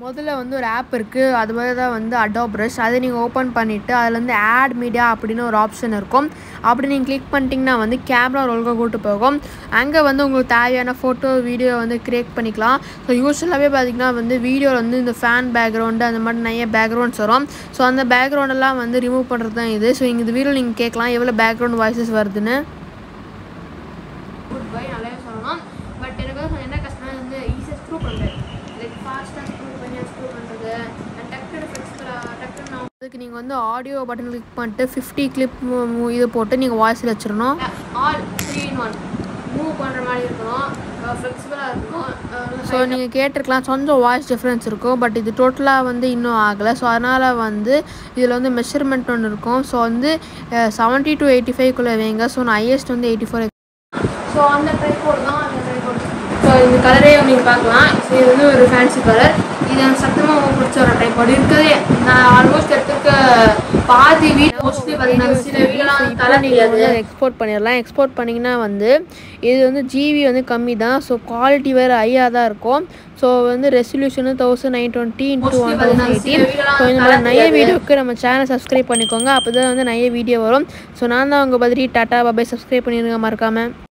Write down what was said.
முதல்ல வந்து ஒரு ஆப் இருக்குது அது மாதிரி தான் வந்து அடோ ப்ரஷ் அதை நீங்கள் ஓப்பன் பண்ணிவிட்டு அதில் வந்து ஆட் மீடியா அப்படின்னு ஒரு ஆப்ஷன் இருக்கும் அப்படி நீங்கள் கிளிக் பண்ணிட்டீங்கன்னா வந்து கேமரா ரோலுக்கு கூட்டு போகும் அங்கே வந்து உங்களுக்கு தேவையான ஃபோட்டோ வீடியோ வந்து க்ரியேட் பண்ணிக்கலாம் ஸோ யூஸ்வலாகவே பார்த்தீங்கன்னா வந்து வீடியோவில் வந்து இந்த ஃபேன் பேக்ரவுண்டு அந்த மாதிரி நிறைய பேக்ரவுண்ட்ஸ் வரும் ஸோ அந்த பேக்ரவுண்டெல்லாம் வந்து ரிமூவ் பண்ணுறது தான் இது ஸோ இந்த வீடியோ நீங்கள் கேட்கலாம் எவ்வளோ பேக்ரவுண்ட் வாய்ஸஸ் வருதுன்னு குட் பை நல்லாவே சொல்லலாம் பட் எனக்கு வந்து என்ன கஷ்டம்னா வந்து ஈஸியாக ஸ்க்ரூ பண்ணுறது லைக் ஃபாஸ்ட்டாக ஸ்க்ரூ பண்ணி ஸ்க்ரூ பண்ணுறது டக்குனு ஃபிக்ஸ்ஃபுல்லாக டக்குன்னு நான் அதுக்கு நீங்கள் வந்து ஆடியோ பட்டன் கிளிக் பண்ணிட்டு ஃபிஃப்டி கிளிப் இது போட்டு நீங்கள் வாய்ஸில் வச்சிடணும் all three in one move பண்ணுற மாதிரி இருக்கணும் ஃப்ளெக்சிபிளாக இருக்கணும் ஸோ நீங்கள் கேட்டிருக்கலாம் கொஞ்சம் வாய்ஸ் டிஃப்ரென்ஸ் இருக்கும் பட் இது டோட்டலாக வந்து இன்னும் ஆகலை ஸோ அதனால் வந்து இதில் வந்து மெஷர்மெண்ட் ஒன்று இருக்கும் ஸோ வந்து செவன்ட்டி டு எயிட்டி ஃபைவ்க்குள்ளே வைங்க ஸோ நான் ஹையஸ்ட் வந்து எயிட்டி ஃபோர் ஸோ அந்த ட்ரைபோர்ட் தான் அந்த ட்ரைபோர்ட் ஸோ இந்த கலரே நீங்கள் பார்க்கலாம் ஸோ இது வந்து ஒரு ஃபேன்சி கலர் இது எனக்கு சத்தமாக ரொம்ப பிடிச்ச ஒரு ட்ரைபோர்ட் இருக்கிறதே நான் ஆல்மோஸ்ட் எடுத்துக்க பாதி வீடியோ மோஸ்ட்லி பார்த்தீங்கன்னா சில வீடியோலாம் தலை தெரியாது எக்ஸ்போர்ட் பண்ணிடலாம் எக்ஸ்போர்ட் பண்ணிங்கன்னா வந்து இது வந்து ஜிபி வந்து கம்மி தான் ஸோ குவாலிட்டி வேறு ஹையாக தான் இருக்கும் ஸோ வந்து resolution thousand nine twenty into one thousand eighty so இந்த மாதிரி நிறைய வீடியோக்கு நம்ம சேனல் சப்ஸ்கிரைப் பண்ணிக்கோங்க அப்போ தான் வந்து நிறைய வீடியோ வரும் ஸோ நான் தான் உங்கள் பதிரி டாட்டா பாபாய் சப்ஸ்கிரைப் பண்ணிடுங்க மறக்காமல்